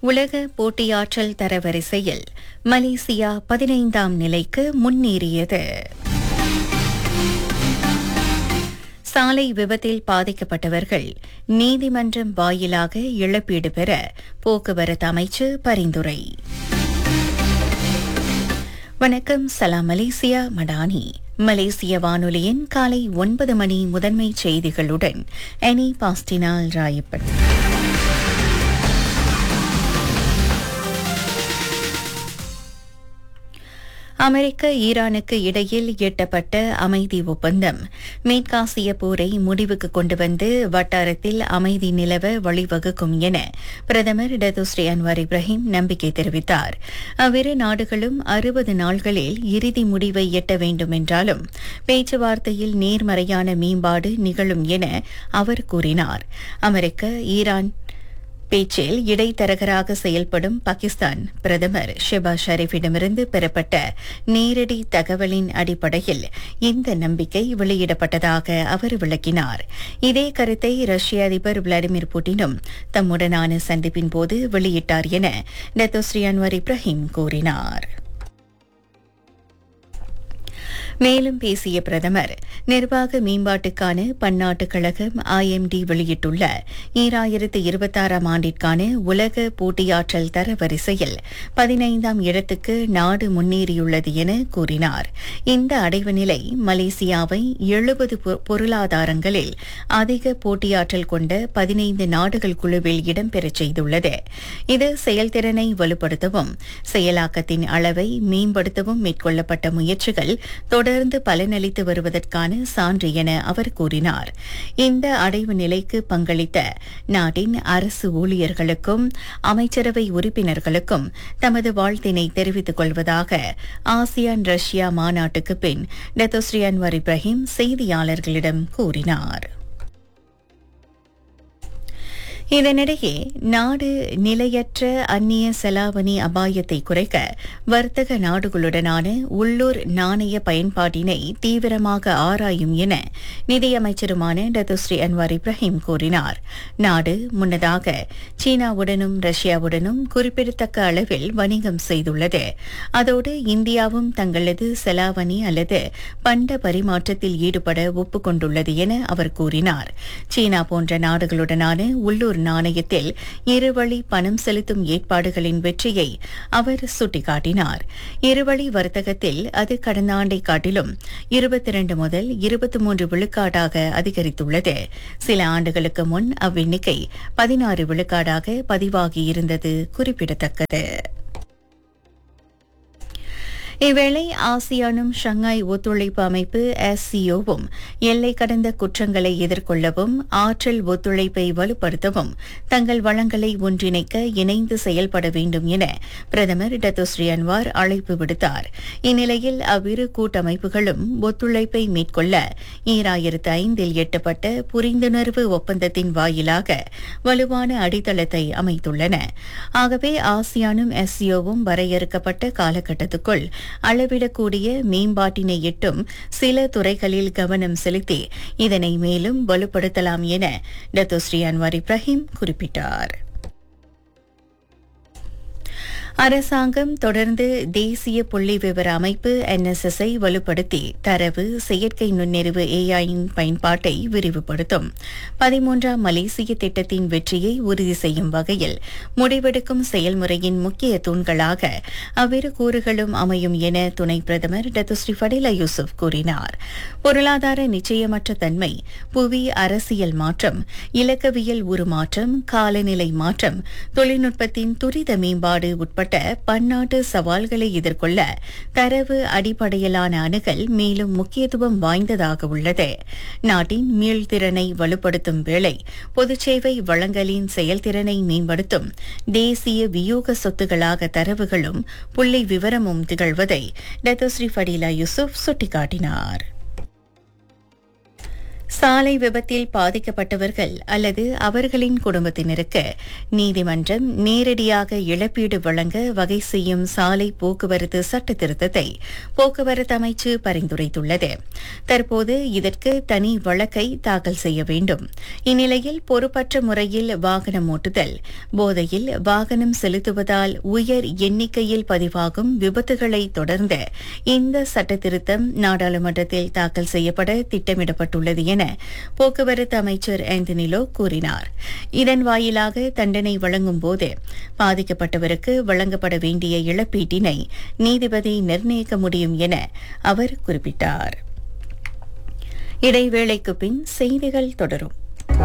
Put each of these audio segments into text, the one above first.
உலக போட்டியாற்றல் தரவரிசையில் மலேசியா பதினைந்தாம் நிலைக்கு முன்னேறியது சாலை விபத்தில் பாதிக்கப்பட்டவர்கள் நீதிமன்றம் வாயிலாக இழப்பீடு பெற போக்குவரத்து அமைச்சு பரிந்துரை வணக்கம் சலாம் மலேசியா மடானி மலேசிய வானொலியின் காலை ஒன்பது மணி முதன்மை செய்திகளுடன் எனி பாஸ்டினால் ராயப்பன் அமெரிக்க ஈரானுக்கு இடையில் எட்டப்பட்ட அமைதி ஒப்பந்தம் மேற்காசிய போரை முடிவுக்கு கொண்டு வந்து வட்டாரத்தில் அமைதி நிலவ வழிவகுக்கும் என பிரதமர் டத்துஸ்ரீ அன்வார் இப்ராஹிம் நம்பிக்கை தெரிவித்தார் அவ்விரு நாடுகளும் அறுபது நாள்களில் இறுதி முடிவை எட்ட வேண்டும் என்றாலும் பேச்சுவார்த்தையில் நேர்மறையான மேம்பாடு நிகழும் என அவர் கூறினார் அமெரிக்க ஈரான் பேச்சில் இடைத்தரகராக செயல்படும் பாகிஸ்தான் பிரதமர் ஷெபாஸ் ஷெரீஃபிடமிருந்து பெறப்பட்ட நேரடி தகவலின் அடிப்படையில் இந்த நம்பிக்கை வெளியிடப்பட்டதாக அவர் விளக்கினார் இதே கருத்தை ரஷ்ய அதிபர் விளாடிமிர் புட்டினும் தம்முடனான சந்திப்பின் போது வெளியிட்டார் என டத்தோஸ்ரீ அன்வர் இப்ராஹிம் கூறினார் மேலும் பேசிய பிரதமர் நிர்வாக மேம்பாட்டுக்கான பன்னாட்டு கழகம் ஐஎம்டி வெளியிட்டுள்ள ஈராயிரத்து இருபத்தாறாம் ஆண்டிற்கான உலக போட்டியாற்றல் தர வரிசையில் பதினைந்தாம் இடத்துக்கு நாடு முன்னேறியுள்ளது என கூறினார் இந்த அடைவு நிலை மலேசியாவை எழுபது பொருளாதாரங்களில் அதிக போட்டியாற்றல் கொண்ட பதினைந்து நாடுகள் குழுவில் இடம்பெறச் செய்துள்ளது இது செயல்திறனை வலுப்படுத்தவும் செயலாக்கத்தின் அளவை மேம்படுத்தவும் மேற்கொள்ளப்பட்ட முயற்சிகள் தொடர்ந்து பலனளித்து வருவதற்கான சான்று என அவர் கூறினார் இந்த அடைவு நிலைக்கு பங்களித்த நாட்டின் அரசு ஊழியர்களுக்கும் அமைச்சரவை உறுப்பினர்களுக்கும் தமது வாழ்த்தினை தெரிவித்துக் கொள்வதாக ஆசியான் ரஷ்யா மாநாட்டுக்கு பின் டத்தோஸ்ரீ அன்வர் இப்ராஹிம் செய்தியாளர்களிடம் கூறினார் இதனிடையே நாடு நிலையற்ற அந்நிய செலாவணி அபாயத்தை குறைக்க வர்த்தக நாடுகளுடனான உள்ளூர் நாணய பயன்பாட்டினை தீவிரமாக ஆராயும் என நிதியமைச்சருமான டத்துஸ்ரீ அன்வார் இப்ராஹிம் கூறினார் நாடு முன்னதாக சீனாவுடனும் ரஷ்யாவுடனும் குறிப்பிடத்தக்க அளவில் வணிகம் செய்துள்ளது அதோடு இந்தியாவும் தங்களது செலாவணி அல்லது பண்ட பரிமாற்றத்தில் ஈடுபட ஒப்புக்கொண்டுள்ளது என அவர் கூறினார் சீனா போன்ற நாடுகளுடனான உள்ளூர் உள்ளூர் நாணயத்தில் இருவழி பணம் செலுத்தும் ஏற்பாடுகளின் வெற்றியை அவர் சுட்டிக்காட்டினார் இருவழி வர்த்தகத்தில் அது கடந்த ஆண்டை காட்டிலும் இருபத்தி இரண்டு முதல் இருபத்தி மூன்று விழுக்காடாக அதிகரித்துள்ளது சில ஆண்டுகளுக்கு முன் அவ்வெண்ணிக்கை பதினாறு விழுக்காடாக பதிவாகியிருந்தது குறிப்பிடத்தக்கது இவ்வேளை ஆசியானும் ஷங்காய் ஒத்துழைப்பு அமைப்பு எஸ்சிஓவும் எல்லை கடந்த குற்றங்களை எதிர்கொள்ளவும் ஆற்றல் ஒத்துழைப்பை வலுப்படுத்தவும் தங்கள் வளங்களை ஒன்றிணைக்க இணைந்து செயல்பட வேண்டும் என பிரதமர் டத்துஸ்ரீ அன்வார் அழைப்பு விடுத்தார் இந்நிலையில் அவ்விரு கூட்டமைப்புகளும் ஒத்துழைப்பை மேற்கொள்ள ஈராயிரத்து ஐந்தில் எட்டப்பட்ட புரிந்துணர்வு ஒப்பந்தத்தின் வாயிலாக வலுவான அடித்தளத்தை அமைத்துள்ளன ஆகவே ஆசியானும் எஸ்சிஓவும் வரையறுக்கப்பட்ட காலகட்டத்துக்குள் அளவிடக்கூடிய மேம்பாட்டினை எட்டும் சில துறைகளில் கவனம் செலுத்தி இதனை மேலும் வலுப்படுத்தலாம் என டத்தோஸ்ரீ அன்வார் இப்ராஹிம் குறிப்பிட்டார் அரசாங்கம் தொடர்ந்து தேசிய புள்ளி விவர அமைப்பு என்எஸ்எஸ்ஐ வலுப்படுத்தி தரவு செயற்கை நுண்ணறிவு ஏஐயின் பயன்பாட்டை விரிவுபடுத்தும் பதிமூன்றாம் மலேசிய திட்டத்தின் வெற்றியை உறுதி செய்யும் வகையில் முடிவெடுக்கும் செயல்முறையின் முக்கிய தூண்களாக அவ்விரு கூறுகளும் அமையும் என துணை பிரதமர் டத்துஸ்ரீ ஃபடிலா யூசுப் கூறினார் பொருளாதார நிச்சயமற்ற தன்மை புவி அரசியல் மாற்றம் இலக்கவியல் உருமாற்றம் காலநிலை மாற்றம் தொழில்நுட்பத்தின் துரித மேம்பாடு உட்பட உட்பட்ட பன்னாட்டு சவால்களை எதிர்கொள்ள தரவு அடிப்படையிலான அணுகல் மேலும் முக்கியத்துவம் வாய்ந்ததாக உள்ளது நாட்டின் மீள்திறனை வலுப்படுத்தும் வேளை பொதுச்சேவை வழங்கலின் செயல்திறனை மேம்படுத்தும் தேசிய வியூக சொத்துகளாக தரவுகளும் புள்ளி விவரமும் திகழ்வதை டத்தோஸ்ரீ ஃபடீலா யூசுப் சுட்டிக்காட்டினார் சாலை விபத்தில் பாதிக்கப்பட்டவர்கள் அல்லது அவர்களின் குடும்பத்தினருக்கு நீதிமன்றம் நேரடியாக இழப்பீடு வழங்க வகை செய்யும் சாலை போக்குவரத்து சட்ட திருத்தத்தை போக்குவரத்து அமைச்சு பரிந்துரைத்துள்ளது தற்போது இதற்கு தனி வழக்கை தாக்கல் செய்ய வேண்டும் இந்நிலையில் பொறுப்பற்ற முறையில் வாகனம் ஓட்டுதல் போதையில் வாகனம் செலுத்துவதால் உயர் எண்ணிக்கையில் பதிவாகும் விபத்துகளை தொடர்ந்து இந்த சட்ட திருத்தம் நாடாளுமன்றத்தில் தாக்கல் செய்யப்பட திட்டமிடப்பட்டுள்ளது என போக்குவரத்து அமைச்சர் ஆந்தனிலோ கூறினார் இதன் வாயிலாக தண்டனை வழங்கும் போது பாதிக்கப்பட்டவருக்கு வழங்கப்பட வேண்டிய இழப்பீட்டினை நீதிபதி நிர்ணயிக்க முடியும் என அவர் குறிப்பிட்டார் இடைவேளைக்கு பின் செய்திகள் தொடரும்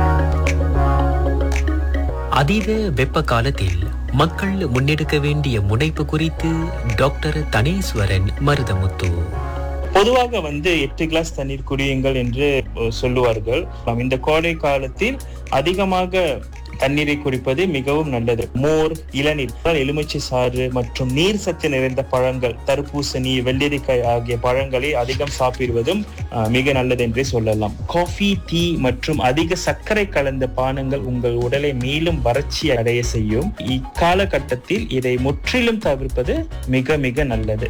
அதீத வெப்ப காலத்தில் மக்கள் முன்னெடுக்க வேண்டிய முனைப்பு குறித்து டாக்டர் தனேஸ்வரன் மருதமுத்து பொதுவாக வந்து எட்டு கிளாஸ் தண்ணீர் குடியுங்கள் என்று அஹ், சொல்லுவார்கள் நாம் இந்த கோடை காலத்தில் அதிகமாக தண்ணீரை குடிப்பது மிகவும் நல்லது மோர் இளநீர் எலுமிச்சை சாறு மற்றும் நீர் சத்து நிறைந்த பழங்கள் தர்பூசணி வெள்ளரிக்காய் ஆகிய பழங்களை அதிகம் சாப்பிடுவதும் அஹ், மிக நல்லது என்றே சொல்லலாம் காஃபி டீ மற்றும் அதிக சர்க்கரை கலந்த பானங்கள் உங்கள் உடலை மேலும் வறட்சி அடைய செய்யும் இக்காலகட்டத்தில் இதை முற்றிலும் தவிர்ப்பது மிக மிக நல்லது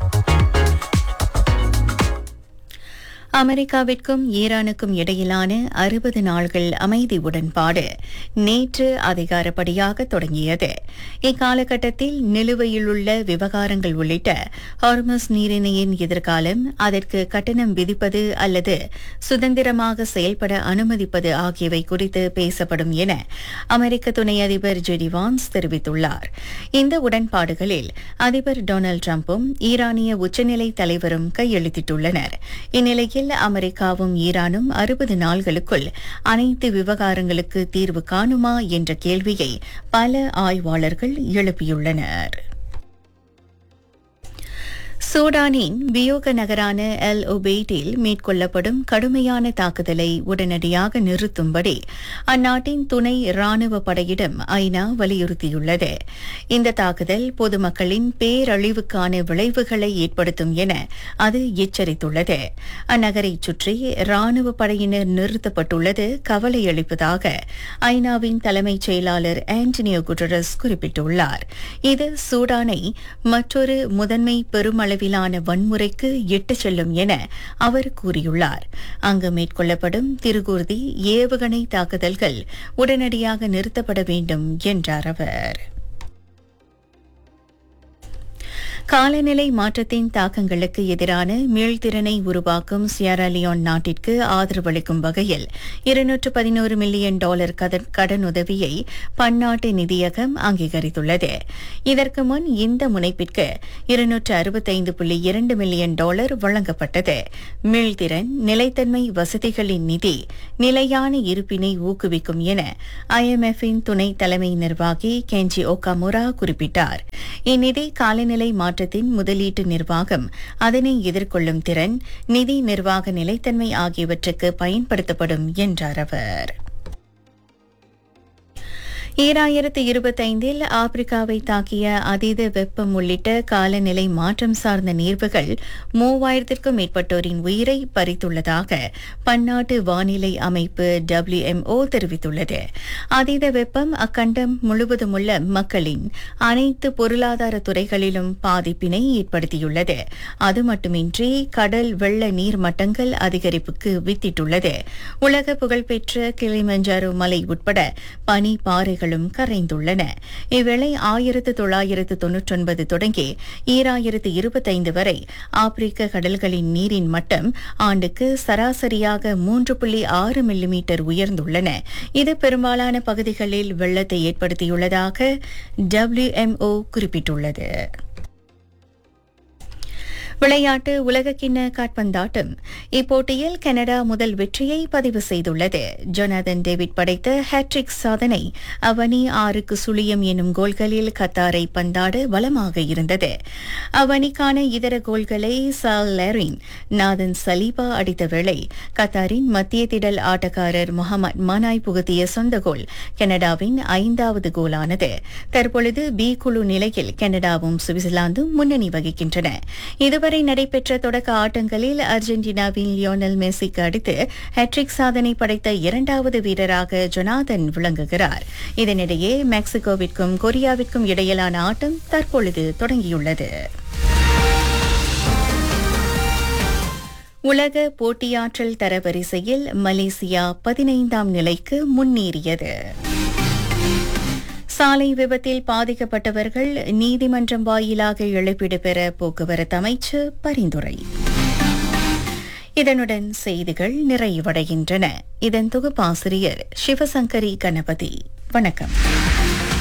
அமெரிக்காவிற்கும் ஈரானுக்கும் இடையிலான அறுபது நாள்கள் அமைதி உடன்பாடு நேற்று அதிகாரப்படியாக தொடங்கியது இக்காலகட்டத்தில் நிலுவையிலுள்ள விவகாரங்கள் உள்ளிட்ட ஹார்மஸ் நீரிணையின் எதிர்காலம் அதற்கு கட்டணம் விதிப்பது அல்லது சுதந்திரமாக செயல்பட அனுமதிப்பது ஆகியவை குறித்து பேசப்படும் என அமெரிக்க துணை அதிபர் ஜெடி வான்ஸ் தெரிவித்துள்ளார் இந்த உடன்பாடுகளில் அதிபர் டொனால்டு டிரம்பும் ஈரானிய உச்சநிலை தலைவரும் கையெழுத்திட்டுள்ளனர் இந்நிலையில் அமெரிக்காவும் ஈரானும் அறுபது நாள்களுக்குள் அனைத்து விவகாரங்களுக்கு தீர்வு காணுமா என்ற கேள்வியை பல ஆய்வாளர்கள் எழுப்பியுள்ளனர் சூடானின் வியோக நகரான எல் ஒபெய்டில் மேற்கொள்ளப்படும் கடுமையான தாக்குதலை உடனடியாக நிறுத்தும்படி அந்நாட்டின் துணை ராணுவ படையிடம் ஐநா வலியுறுத்தியுள்ளது இந்த தாக்குதல் பொதுமக்களின் பேரழிவுக்கான விளைவுகளை ஏற்படுத்தும் என அது எச்சரித்துள்ளது அந்நகரைச் சுற்றி ராணுவ படையினர் நிறுத்தப்பட்டுள்ளது கவலையளிப்பதாக ஐநாவின் தலைமைச் செயலாளர் ஆண்டனியோ குட்டரஸ் குறிப்பிட்டுள்ளார் இது சூடானை மற்றொரு முதன்மை பெருமளவிலான வன்முறைக்கு இட்டுச் செல்லும் என அவர் கூறியுள்ளார் அங்கு மேற்கொள்ளப்படும் திருகூர்தி ஏவுகணை தாக்குதல்கள் உடனடியாக நிறுத்தப்பட வேண்டும் என்றார் அவர் காலநிலை மாற்றத்தின் தாக்கங்களுக்கு எதிரான மீள்திறனை உருவாக்கும் சியராலியோன் நாட்டிற்கு ஆதரவளிக்கும் வகையில் இருநூற்று பதினோரு மில்லியன் டாலர் கடன் கடனுதவியை பன்னாட்டு நிதியகம் அங்கீகரித்துள்ளது இதற்கு முன் இந்த முனைப்பிற்கு இருநூற்று அறுபத்தைந்து புள்ளி இரண்டு மில்லியன் டாலர் வழங்கப்பட்டது மீள்திறன் நிலைத்தன்மை வசதிகளின் நிதி நிலையான இருப்பினை ஊக்குவிக்கும் என ஐஎம்எஃப்பின் துணை தலைமை நிர்வாகி கெஞ்சி ஒகாமுரா குறிப்பிட்டார் இந்நிதி காலநிலை மாற்றத்தின் முதலீட்டு நிர்வாகம் அதனை எதிர்கொள்ளும் திறன் நிதி நிர்வாக நிலைத்தன்மை ஆகியவற்றுக்கு பயன்படுத்தப்படும் என்றார் அவர் ஈராயிரத்து இருபத்தைந்தில் ஆப்பிரிக்காவை தாக்கிய அதீத வெப்பம் உள்ளிட்ட காலநிலை மாற்றம் சார்ந்த நீர்வுகள் மூவாயிரத்திற்கும் மேற்பட்டோரின் உயிரை பறித்துள்ளதாக பன்னாட்டு வானிலை அமைப்பு WMO தெரிவித்துள்ளது அதீத வெப்பம் அக்கண்டம் முழுவதுமுள்ள மக்களின் அனைத்து பொருளாதார துறைகளிலும் பாதிப்பினை ஏற்படுத்தியுள்ளது அது மட்டுமின்றி கடல் வெள்ள நீர் மட்டங்கள் அதிகரிப்புக்கு வித்திட்டுள்ளது உலக புகழ்பெற்ற கிளிமஞ்சாரோ மலை உட்பட பனி பாறைகளும் கரைந்துள்ளன இவ்வேளை ஆயிரத்து தொள்ளாயிரத்து தொன்னூற்றொன்பது தொடங்கி ஈராயிரத்து இருபத்தைந்து வரை ஆப்பிரிக்க கடல்களின் நீரின் மட்டம் ஆண்டுக்கு சராசரியாக மூன்று புள்ளி ஆறு மில்லிமீட்டர் உயர்ந்துள்ளன இது பெரும்பாலான பகுதிகளில் வெள்ளத்தை ஏற்படுத்தியுள்ளதாக WMO குறிப்பிட்டுள்ளது விளையாட்டு உலகக்கிண்ண காட்பந்தாட்டம் இப்போட்டியில் கனடா முதல் வெற்றியை பதிவு செய்துள்ளது ஜொனாதன் டேவிட் படைத்த ஹேட்ரிக் சாதனை அவனி ஆறுக்கு சுழியம் எனும் கோல்களில் கத்தாரை பந்தாட வளமாக இருந்தது அவனிக்கான இதர கோல்களை சால் லேரின் நாதன் சலீபா அடித்த வேளை கத்தாரின் மத்திய திடல் ஆட்டக்காரர் முகமது மனாய் புகுத்திய சொந்த கோல் கனடாவின் ஐந்தாவது கோலானது தற்பொழுது பி குழு நிலையில் கனடாவும் சுவிட்சர்லாந்தும் முன்னணி வகிக்கின்றன இதுவரை இதுவரை நடைபெற்ற தொடக்க ஆட்டங்களில் அர்ஜென்டினாவின் லியோனல் மெஸ்ஸிக்கு அடுத்து ஹேட்ரிக் சாதனை படைத்த இரண்டாவது வீரராக ஜொனாதன் விளங்குகிறார் இதனிடையே மெக்சிகோவிற்கும் கொரியாவிற்கும் இடையிலான ஆட்டம் தற்பொழுது தொடங்கியுள்ளது உலக போட்டியாற்றல் தரவரிசையில் மலேசியா பதினைந்தாம் நிலைக்கு முன்னேறியது சாலை விபத்தில் பாதிக்கப்பட்டவர்கள் நீதிமன்றம் வாயிலாக இழப்பீடு பெற போக்குவரத்து அமைச்சு பரிந்துரை இதனுடன் செய்திகள் நிறைவடைகின்றன இதன் தொகுப்பாசிரியர் சிவசங்கரி கணபதி வணக்கம்